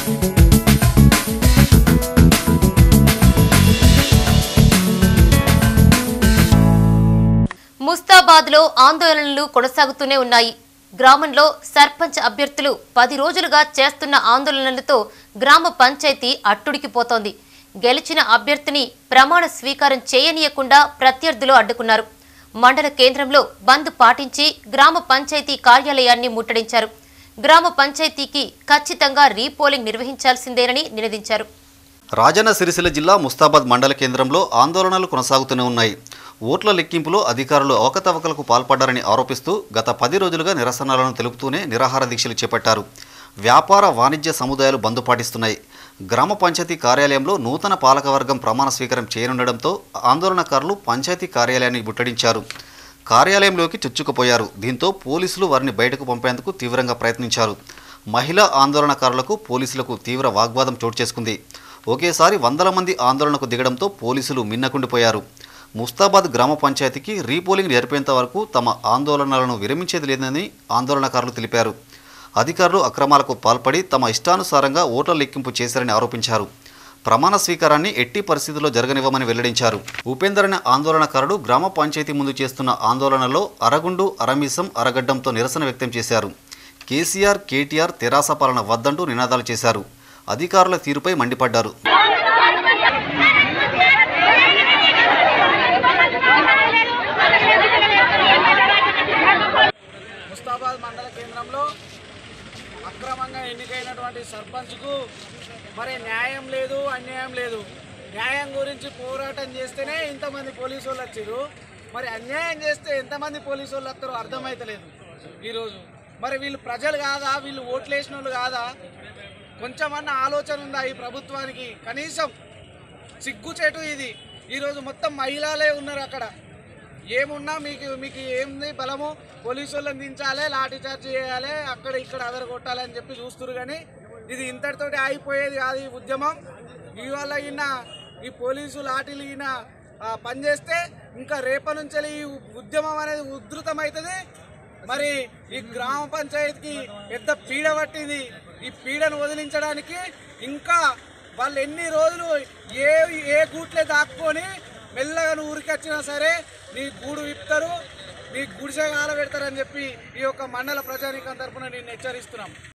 ముస్తాబాద్లో ఆందోళనలు కొనసాగుతూనే ఉన్నాయి గ్రామంలో సర్పంచ్ అభ్యర్థులు పది రోజులుగా చేస్తున్న ఆందోళనలతో గ్రామ పంచాయతీ అట్టుడికిపోతోంది గెలిచిన అభ్యర్థిని ప్రమాణ స్వీకారం చేయనీయకుండా ప్రత్యర్థులు అడ్డుకున్నారు మండల కేంద్రంలో బంద్ పాటించి గ్రామ పంచాయతీ కార్యాలయాన్ని ముట్టడించారు గ్రామ పంచాయతీకి ఖచ్చితంగా రీపోలింగ్ నిర్వహించాల్సిందేనని నినదించారు రాజన్న సిరిసిల్ల జిల్లా ముస్తాబాద్ మండల కేంద్రంలో ఆందోళనలు కొనసాగుతూనే ఉన్నాయి ఓట్ల లెక్కింపులో అధికారులు అవకతవకలకు పాల్పడ్డారని ఆరోపిస్తూ గత పది రోజులుగా నిరసనలను తెలుపుతూనే నిరాహార దీక్షలు చేపట్టారు వ్యాపార వాణిజ్య సముదాయాలు బంద్ పాటిస్తున్నాయి గ్రామ పంచాయతీ కార్యాలయంలో నూతన పాలకవర్గం ప్రమాణ స్వీకారం చేయనుండడంతో ఆందోళనకారులు పంచాయతీ కార్యాలయాన్ని ముట్టడించారు కార్యాలయంలోకి చొచ్చుకుపోయారు దీంతో పోలీసులు వారిని బయటకు పంపేందుకు తీవ్రంగా ప్రయత్నించారు మహిళా ఆందోళనకారులకు పోలీసులకు తీవ్ర వాగ్వాదం చోటు చేసుకుంది ఒకేసారి వందల మంది ఆందోళనకు దిగడంతో పోలీసులు మిన్నకుండిపోయారు ముస్తాబాద్ గ్రామ పంచాయతీకి రీపోలింగ్ జరిపేంత వరకు తమ ఆందోళనలను విరమించేది లేదని ఆందోళనకారులు తెలిపారు అధికారులు అక్రమాలకు పాల్పడి తమ ఇష్టానుసారంగా ఓట్ల లెక్కింపు చేశారని ఆరోపించారు ప్రమాణ స్వీకారాన్ని ఎట్టి పరిస్థితుల్లో జరగనివ్వమని వెల్లడించారు ఉపేందర్ అనే ఆందోళనకారుడు గ్రామ పంచాయతీ ముందు చేస్తున్న ఆందోళనలో అరగుండు అరమీసం అరగడ్డంతో నిరసన వ్యక్తం చేశారు కేసీఆర్ కేటీఆర్ తెరాస పాలన వద్దంటూ నినాదాలు చేశారు అధికారుల తీరుపై మండిపడ్డారు ముస్తాబాద్ మండల కేంద్రంలో అక్రమంగా ఎన్నికైనటువంటి సర్పంచ్కు మరి న్యాయం లేదు అన్యాయం లేదు న్యాయం గురించి పోరాటం చేస్తేనే ఇంతమంది పోలీసు వాళ్ళు వచ్చారు మరి అన్యాయం చేస్తే ఎంతమంది పోలీసు వాళ్ళు వస్తారో అర్థమైతలేదు ఈరోజు మరి వీళ్ళు ప్రజలు కాదా వీళ్ళు ఓట్లేసిన వాళ్ళు కాదా కొంచెమన్నా ఆలోచన ఉందా ఈ ప్రభుత్వానికి కనీసం సిగ్గుచేటు ఇది ఈరోజు మొత్తం మహిళలే ఉన్నారు అక్కడ ఏమున్నా మీకు మీకు ఏంది బలము పోలీసు వాళ్ళని దించాలి లాఠీ చార్జ్ చేయాలి అక్కడ ఇక్కడ అదర కొట్టాలి అని చెప్పి చూస్తున్నారు కానీ ఇది ఇంతటితోటి ఆగిపోయేది కాదు ఈ ఉద్యమం ఇవాళ ఈయన ఈ పోలీసు లాఠీలు ఈయన ఆ, పనిచేస్తే ఇంకా రేపటి నుంచి ఈ ఉద్యమం అనేది ఉధృతమవుతుంది మరి ఈ గ్రామ పంచాయతీకి పెద్ద పీడ పట్టింది ఈ పీడను వదిలించడానికి ఇంకా వాళ్ళు ఎన్ని రోజులు ఏ ఏ గూట్లే దాక్కొని మెల్లగా నువ్వు ఊరికొచ్చినా సరే నీ గూడు విప్తారు నీ గుడిసె కాల పెడతారని చెప్పి ఈ యొక్క మండల ప్రజానీకం తరపున నేను హెచ్చరిస్తున్నాం